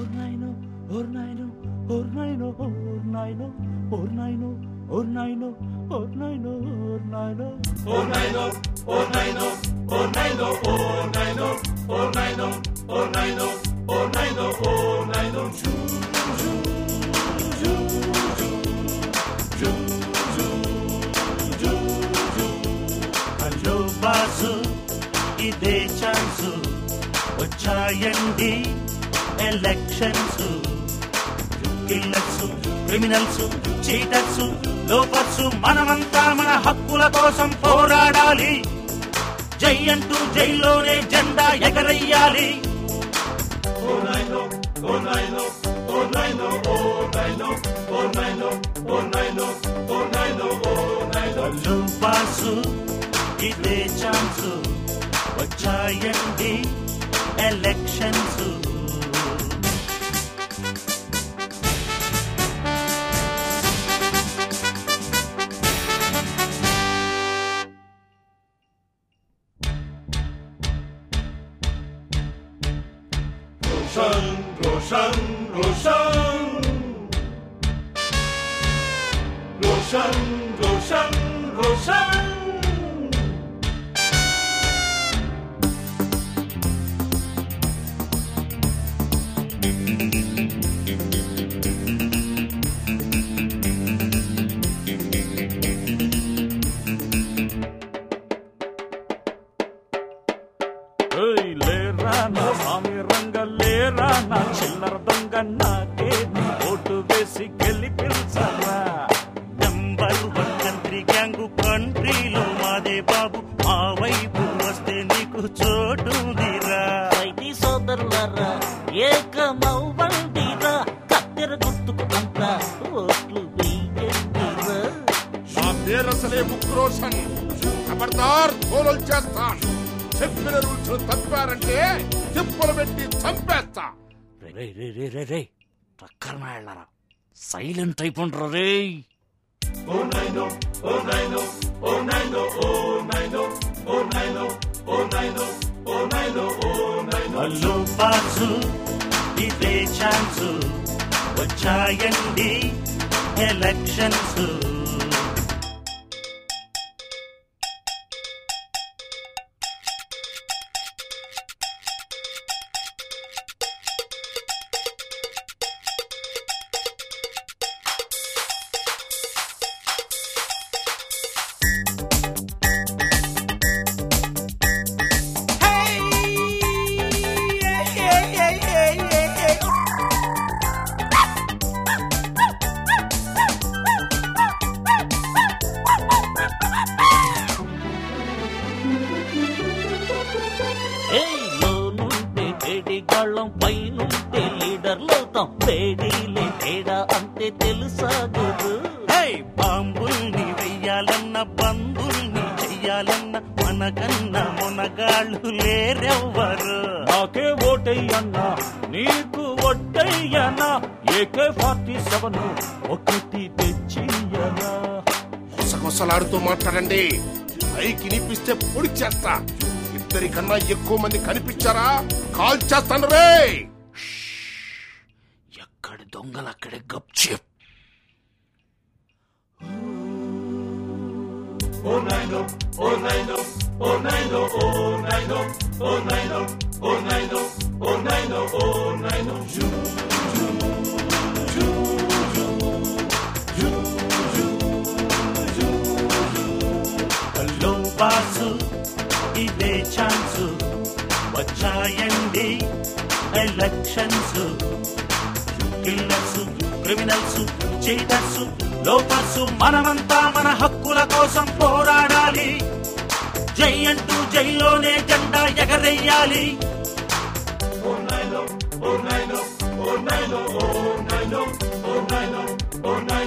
Ornaino, Ornaino, Ornaino, Ornaino, Ornaino, Ornaino, Ornaino, Ornaino. Ornaino, Ornaino, Ornaino, Ornaino, Ornaino, Ornaino, Ornaino, Ornaino, Ju, Ju, Ju, Ju, Ju, Ju, Ju, Ju. Hello boss ఇదే chance వచ్చాయండి elections killers criminals cheaters loafers మనమంతా మన హక్కుల కోసం పోరాడాలి జై అంటూ జైల్లోనే జెండా ఎగరయ్యాలి Ornaino, Ornaino, Ornaino, Ornaino, Ornaino, Ornaino, Ornaino, Ornaino, hello boss ఇదే ఛాన్సు వచ్చాయండి elections Roshan, Roshan, Roshan. Roshan, Roshan, Roshan. ఏయ్ లేరా నా స్వామి రంగ లేరా నా చిల్లర దొంగ నాకే నీ ఓటు వేసి గెలిపించరా నంబర్ వన్ కంట్రీ గ్యాంగు కంట్రీలో మాదే బాబు మా వైపు వస్తే నీకు చోటుందిరా రైతీ సోదరులారా ఏకమవ్వండిరా కత్తెర గుర్తుకు అంతా ఓట్లు వేయండిరా నా పేరసలే ముక్రోషన్ ఖబర్దార్ తోలలు చేస్తాను చెప్పిన రూల్స్ తప్పారంటే తిప్పలు పెట్టి చంపేస్తా రే రే రే రే రే టక్కర వెళ్ళరా సైలెంట్ అయిపోండ్రా రే Ornaino, Ornaino, Ornaino, Ornaino, Ornaino, Ornaino, Ornaino, Ornaino. Hello boss ఇదే ఛాన్సు వచ్చాయండి ఎలక్షన్స్ ఏయ్ లోనుంటే వేడిగాళ్ళం పైనుంటే లీడర్లవుతాం వేడిలే తేడా అంతే తెలుసా గురు హే బాంబుల్ని వెయ్యాలన్న బంధుల్ని చెయ్యాలన్న మనకన్నా మునగాళ్ళు లేరెవ్వరు నాకే ఓటయ్యన్నా నీకు ఒట్టయ్యనా ఏకే ఫార్టీ సెవెన్ ఒకటి తెచ్చియనా గుసగుసలాడుతూ మాట్లాడండి పైకి వినిపిస్తే పొడి చేస్తా ఇద్దరికన్నా ఎక్కువ మంది కనిపించారా కాల్ చేస్తాను రే ఎక్కడి దొంగలు అక్కడే గప్ Ornaino, Ornaino, Ornaino, Ornaino, Ornaino, Ornaino, Ornaino, Ornaino, Ju, Ju, Ju, Ju, Ju, Ju, Ju, hello boss ఇదే ఛాన్సు వచ్చాయండి elections killers criminals cheaters loafers మనమంతా మన హక్కుల కోసం పోరాడాలి జై అంటూ జైల్లోనే జెండా ఎగరెయ్యాలి Ornaino, Ornaino, Ornaino, Ornaino, Ornaino, Ornaino,